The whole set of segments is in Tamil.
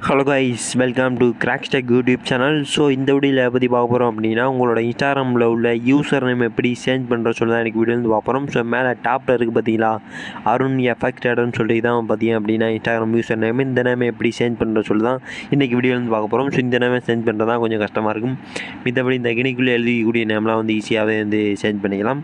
hello guys welcome to Crack Tech YouTube channel so இந்த வீடியோவில் பற்றி பார்க்க போகிறோம் அப்படின்னா உங்களோட இன்ஸ்டாகிராமில் உள்ள யூசர் நேம் எப்படி சேஞ்ச் பண்ணுற சொல்லி தான் எனக்கு வீடியோ வந்து பார்க்குறோம் ஸோ மேலே டாப்பில் இருக்குது பார்த்தீங்களா அருண் எஃபெக்டட்னு சொல்லி தான் பார்த்தீங்க அப்படின்னா இன்ஸ்டாகிராம் யூசர் நேம் இந்த நேம் எப்படி சேஞ்ச் பண்ணுற சொல்லி தான் இன்றைக்கி வீடியோ வந்து பார்க்க போகிறோம் ஸோ இந்த நேமை சேஞ்ச் பண்ணுறது தான் கொஞ்சம் கஷ்டமாக இருக்கும் மித்தபடி இந்த கிணிக்குள்ளே எழுதிக்கூடிய நேம்லாம் வந்து ஈஸியாகவே வந்து சேஞ்ச் பண்ணிக்கலாம்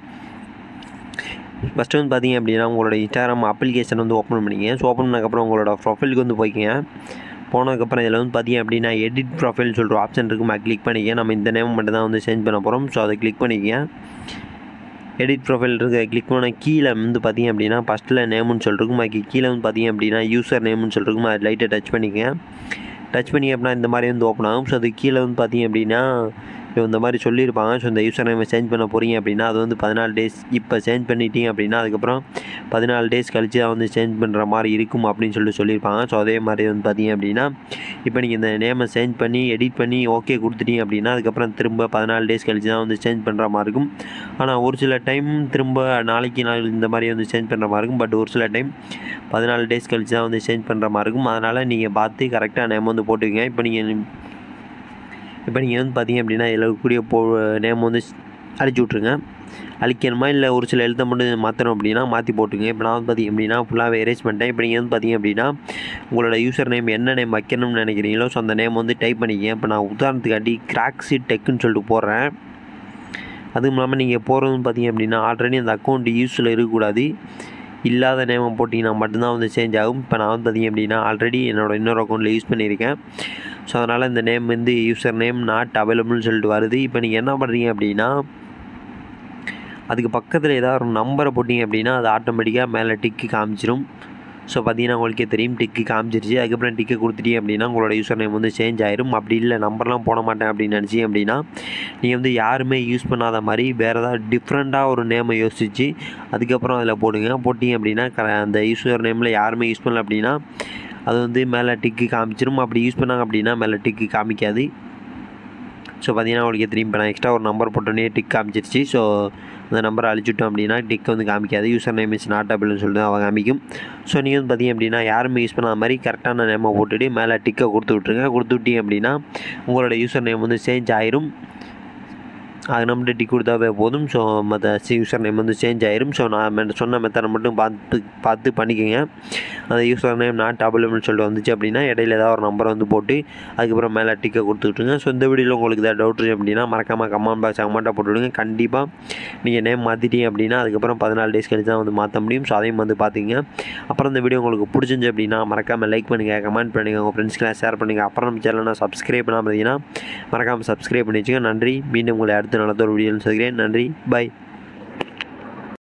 ஃபஸ்ட்டு வந்து பார்த்தீங்க அப்படின்னா உங்களோட இன்ஸ்டாகிராம் அப்ளிகேஷன் வந்து ஓப்பன் பண்ணிங்க ஸோ ஓப்பன் பண்ணதுக்கப்புறம் உங்களோட ப்ரொஃபைலுக்கு வந்து போய்க்கிங்க போனதுக்கப்புறம் இதில் வந்து பார்த்தீங்க அப்படின்னா எடிட் ப்ரொஃபைல் சொல்கிற ஆப்ஷன் இருக்குமா கிளிக் பண்ணிக்க நம்ம இந்த நேம் மட்டும் தான் வந்து சேஞ்ச் பண்ண போகிறோம் ஸோ அதை கிளிக் பண்ணிக்க எடிட் ப்ரொஃபைல் இருக்க கிளிக் பண்ண கீழே வந்து பார்த்தீங்க அப்படின்னா ஃபஸ்ட்டில் நேம்னு சொல்லிருக்கும் அதுக்கு கீழே வந்து பார்த்தீங்க அப்படின்னா யூசர் நேம்னு சொல்லிருக்கும் அது லைட்டை டச் பண்ணிக்க டச் பண்ணி அப்படின்னா இந்த மாதிரி வந்து ஓப்பன் ஆகும் ஸோ அது கீழே வந்து பார்த்தீங்க அப்படின்னா இப்போ இந்த மாதிரி சொல்லியிருப்பாங்க ஸோ இந்த யூசர் நேமை சேஞ்ச் பண்ண போகிறீங்க அப்படின்னா அது வந்து பதினாலு டேஸ் இப்போ சேஞ்ச் பண்ணிட்டீங்க அப்படின்னா அதுக்கப்புறம் பதினாலு டேஸ் கழிச்சு தான் வந்து சேஞ்ச் பண்ணுற மாதிரி இருக்கும் அப்படின்னு சொல்லிட்டு சொல்லியிருப்பாங்க ஸோ அதே மாதிரி வந்து பார்த்தீங்க அப்படின்னா இப்போ நீங்கள் இந்த நேமை சேஞ்ச் பண்ணி எடிட் பண்ணி ஓகே கொடுத்துட்டீங்க அப்படின்னா அதுக்கப்புறம் திரும்ப பதினாலு டேஸ் கழிச்சு தான் வந்து சேஞ்ச் பண்ணுற மாதிரி இருக்கும் ஆனால் ஒரு சில டைம் திரும்ப நாளைக்கு நாள் இந்த மாதிரி வந்து சேஞ்ச் பண்ணுற மாதிரி இருக்கும் பட் ஒரு சில டைம் பதினாலு டேஸ் கழிச்சு தான் வந்து சேஞ்ச் பண்ணுற மாதிரி இருக்கும் அதனால் நீங்கள் பார்த்து கரெக்டாக நேம் வந்து போட்டுக்கங்க இப்போ நீங்கள் இப்போ நீங்கள் வந்து பார்த்தீங்க அப்படின்னா இதில் இருக்கக்கூடிய போ நேம் வந்து அழிச்சு விட்ருங்க அழிக்கணுமா இல்லை ஒரு சில எழுத்தை மட்டும் மாற்றணும் அப்படின்னா மாற்றி போட்டுங்க இப்போ நான் வந்து பார்த்தீங்க அப்படின்னா ஃபுல்லாகவே எரேஸ் பண்ணிட்டேன் இப்போ நீங்கள் வந்து பார்த்தீங்க அப்படின்னா உங்களோட யூசர் நேம் என்ன நேம் வைக்கணும்னு நினைக்கிறீங்களோ ஸோ அந்த நேம் வந்து டைப் பண்ணிக்கங்க இப்போ நான் உதாரணத்துக்காட்டி கிராக்ஸி டெக்குன்னு சொல்லிட்டு போடுறேன் அதுவும் இல்லாமல் நீங்கள் போகிறதுன்னு பார்த்தீங்க அப்படின்னா ஆல்ரெடி அந்த அக்கௌண்ட் யூஸில் இருக்கக்கூடாது இல்லாத நேமை போட்டிங்கன்னா மட்டும்தான் வந்து சேஞ்ச் ஆகும் இப்போ நான் வந்து பார்த்தீங்க அப்படின்னா ஆல்ரெடி என்னோடய இன்னொரு அக்கௌண்ட்டில் யூஸ் பண்ணியிருக்கேன் ஸோ அதனால் இந்த நேம் வந்து யூசர் நேம் நாட் அவைலபிள்னு சொல்லிட்டு வருது இப்போ நீங்கள் என்ன பண்ணுறீங்க அப்படின்னா அதுக்கு பக்கத்தில் ஏதாவது ஒரு நம்பரை போட்டிங்க அப்படின்னா அது ஆட்டோமேட்டிக்காக மேலே டிக்கு காமிச்சிடும் ஸோ பார்த்தீங்கன்னா உங்களுக்கே தெரியும் டிக்கு காமிச்சிருச்சு அதுக்கப்புறம் டிக்கு கொடுத்துட்டீங்க அப்படின்னா உங்களோட யூசர் நேம் வந்து சேஞ்ச் ஆயிரும் அப்படி இல்லை நம்பர்லாம் போட மாட்டேன் அப்படின்னு நினச்சி அப்படின்னா நீங்கள் வந்து யாருமே யூஸ் பண்ணாத மாதிரி வேறு ஏதாவது டிஃப்ரெண்ட்டாக ஒரு நேமை யோசித்து அதுக்கப்புறம் அதில் போடுங்க போட்டிங்க அப்படின்னா க அந்த யூசர் நேமில் யாருமே யூஸ் பண்ணல அப்படின்னா அது வந்து மேலே டிக்கு காமிச்சிடும் அப்படி யூஸ் பண்ணாங்க அப்படின்னா மேலே டிக்கு காமிக்காது ஸோ பார்த்தீங்கன்னா உங்களுக்கு தெரியும் இப்போ நான் எக்ஸ்ட்ரா ஒரு நம்பர் போட்டோன்னே டிக் காமிச்சிருச்சு ஸோ அந்த நம்பரை அழிச்சுட்டோம் அப்படின்னா டிக் வந்து காமிக்காது யூசர் நேம் இஸ் நாட் அபிள்னு சொல்லிட்டு அவன் காமிக்கும் ஸோ நீங்கள் வந்து பார்த்தீங்க அப்படின்னா யாருமே யூஸ் பண்ணாத மாதிரி கரெக்டான நேமை போட்டுட்டு மேலே டிக்கை கொடுத்து விட்ருங்க கொடுத்து விட்டீங்க அப்படின்னா உங்களோட யூசர் நேம் வந்து சேஞ்ச் ஆயிரும் அது நம்மகிட்ட டிக் கொடுத்தாவே போதும் ஸோ மற்ற யூசர் நேம் வந்து சேஞ்ச் ஆயிரும் ஸோ நான் சொன்ன மெத்தடை மட்டும் பார்த்து பார்த்து பண்ணிக்கோங்க அந்த யூசர் நேம் நாட் அவைலபிள்னு சொல்லிட்டு வந்துச்சு அப்படின்னா இடையில ஏதாவது ஒரு நம்பரை வந்து போட்டு அதுக்கப்புறம் மேலே டிக்கை கொடுத்துக்கிட்டுங்க ஸோ இந்த வீடியோவில் உங்களுக்கு ஏதாவது டவுட் இருக்குது அப்படின்னா மறக்காமல் கமெண்ட் பாக்ஸ் கமெண்ட்டாக போட்டுவிடுங்க கண்டிப்பாக நீங்கள் நேம் மாற்றிட்டீங்க அப்படின்னா அதுக்கப்புறம் பதினாலு டேஸ் கழிச்சு தான் வந்து மாற்ற முடியும் ஸோ அதையும் வந்து பார்த்துங்க அப்புறம் இந்த வீடியோ உங்களுக்கு பிடிச்சிருந்துச்சு அப்படின்னா மறக்காமல் லைக் பண்ணுங்கள் கமெண்ட் பண்ணுங்கள் உங்கள் ஃப்ரெண்ட்ஸ்க்கெலாம் ஷேர் பண்ணுங்கள் அப்புறம் நம்ம சேனலை சப்ஸ்கிரைப் பண்ணாமல் பார்த்தீங்கன்னா மறக்காமல் சப்ஸ்கிரைப் பண்ணி வச்சுங்க நன்றி மீண்டும் உங்களை அடுத்த நல்லதொரு வீடியோன்னு சொல்கிறேன் நன்றி பை